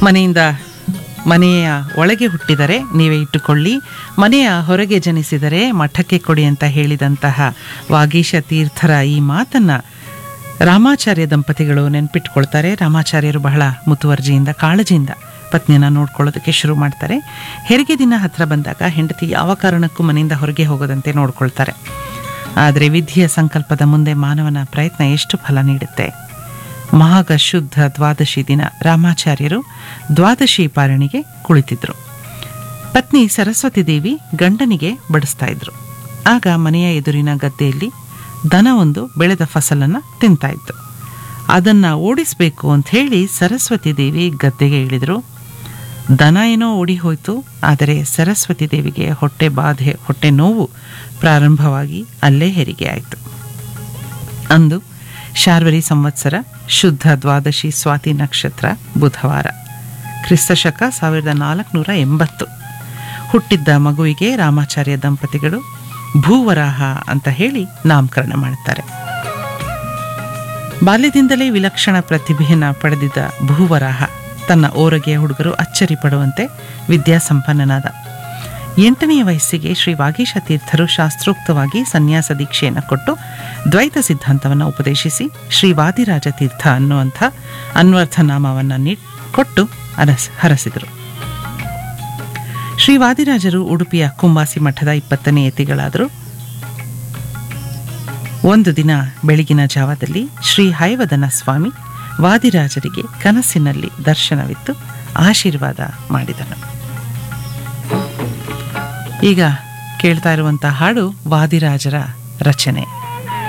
ಮನೆಯಿಂದ ಮನೆಯ ಒಳಗೆ ಹುಟ್ಟಿದರೆ ನೀವೇ ಇಟ್ಟುಕೊಳ್ಳಿ ಮನೆಯ ಹೊರಗೆ ಜನಿಸಿದರೆ ಮಠಕ್ಕೆ ಕೊಡಿ ಅಂತ ಹೇಳಿದಂತಹ ವಾಗೀಶ ತೀರ್ಥರ ಈ ಮಾತನ್ನ ರಾಮಾಚಾರ್ಯ ದಂಪತಿಗಳು ನೆನ್ಪಿಟ್ಕೊಳ್ತಾರೆ ರಾಮಾಚಾರ್ಯರು ಬಹಳ ಮುತುವರ್ಜಿಯಿಂದ ಕಾಳಜಿಯಿಂದ ಪತ್ನಿಯನ್ನ ನೋಡ್ಕೊಳ್ಳೋದಕ್ಕೆ ಶುರು ಮಾಡ್ತಾರೆ ಹೆರಿಗೆ ದಿನ ಹತ್ರ ಬಂದಾಗ ಹೆಂಡತಿ ಯಾವ ಕಾರಣಕ್ಕೂ ಮನೆಯಿಂದ ಹೊರಗೆ ಹೋಗೋದಂತೆ ನೋಡ್ಕೊಳ್ತಾರೆ ಆದರೆ ವಿಧಿಯ ಸಂಕಲ್ಪದ ಮುಂದೆ ಮಾನವನ ಪ್ರಯತ್ನ ಎಷ್ಟು ಫಲ ನೀಡುತ್ತೆ ಮಾಘ ಶುದ್ಧ ದ್ವಾದಶಿ ದಿನ ರಾಮಾಚಾರ್ಯರು ದ್ವಾದಶಿ ಪಾರಣಿಗೆ ಕುಳಿತಿದ್ರು ಪತ್ನಿ ಸರಸ್ವತಿ ದೇವಿ ಗಂಡನಿಗೆ ಬಡಿಸ್ತಾ ಇದ್ರು ಆಗ ಮನೆಯ ಎದುರಿನ ಗದ್ದೆಯಲ್ಲಿ ದನ ಒಂದು ಬೆಳೆದ ಫಸಲನ್ನ ತಿಂತಾ ಇತ್ತು ಅದನ್ನ ಓಡಿಸ್ಬೇಕು ಅಂತ ಹೇಳಿ ಸರಸ್ವತಿ ದೇವಿ ಗದ್ದೆಗೆ ಇಳಿದ್ರು ದನ ಏನೋ ಓಡಿ ಹೋಯ್ತು ಆದರೆ ಸರಸ್ವತಿ ದೇವಿಗೆ ಹೊಟ್ಟೆ ಬಾಧೆ ಹೊಟ್ಟೆ ನೋವು ಪ್ರಾರಂಭವಾಗಿ ಅಲ್ಲೇ ಹೆರಿಗೆ ಆಯಿತು ಅಂದು ಶಾರ್ವರಿ ಸಂವತ್ಸರ ಶುದ್ಧ ದ್ವಾದಶಿ ಸ್ವಾತಿ ನಕ್ಷತ್ರ ಬುಧವಾರ ಕ್ರಿಸ್ತಶಕ ಸಾವಿರದ ನಾಲ್ಕುನೂರ ಎಂಬತ್ತು ಹುಟ್ಟಿದ್ದ ಮಗುವಿಗೆ ರಾಮಾಚಾರ್ಯ ದಂಪತಿಗಳು ಭೂವರಾಹ ಅಂತ ಹೇಳಿ ನಾಮಕರಣ ಮಾಡುತ್ತಾರೆ ಬಾಲ್ಯದಿಂದಲೇ ವಿಲಕ್ಷಣ ಪ್ರತಿಭೆಯನ್ನು ಪಡೆದಿದ್ದ ಭೂವರಾಹ ತನ್ನ ಓರಗೆಯ ಹುಡುಗರು ಅಚ್ಚರಿ ಪಡುವಂತೆ ವಿದ್ಯಾಸಂಪನ್ನನಾದ ಎಂಟನೆಯ ವಯಸ್ಸಿಗೆ ಶ್ರೀ ವಾಗೀಶ ತೀರ್ಥರು ಶಾಸ್ತ್ರೋಕ್ತವಾಗಿ ಸನ್ಯಾಸ ದೀಕ್ಷೆಯನ್ನು ಕೊಟ್ಟು ದ್ವೈತ ಸಿದ್ಧಾಂತವನ್ನು ಉಪದೇಶಿಸಿ ಶ್ರೀ ವಾದಿರಾಜ ತೀರ್ಥ ಅನ್ನುವಂಥ ಅನ್ವರ್ಥ ನಾಮವನ್ನು ನೀ ಕೊಟ್ಟು ಅರಸ್ ಹರಸಿದರು ಶ್ರೀ ವಾದಿರಾಜರು ಉಡುಪಿಯ ಕುಂಬಾಸಿ ಮಠದ ಇಪ್ಪತ್ತನೇ ಯತಿಗಳಾದರು ಒಂದು ದಿನ ಬೆಳಗಿನ ಜಾವದಲ್ಲಿ ಶ್ರೀ ಹೈವದನ ಸ್ವಾಮಿ ವಾದಿರಾಜರಿಗೆ ಕನಸಿನಲ್ಲಿ ದರ್ಶನವಿತ್ತು ಆಶೀರ್ವಾದ ಮಾಡಿದನು ಈಗ ಕೇಳ್ತಾ ಇರುವಂತಹ ಹಾಡು ವಾದಿರಾಜರ ರಚನೆ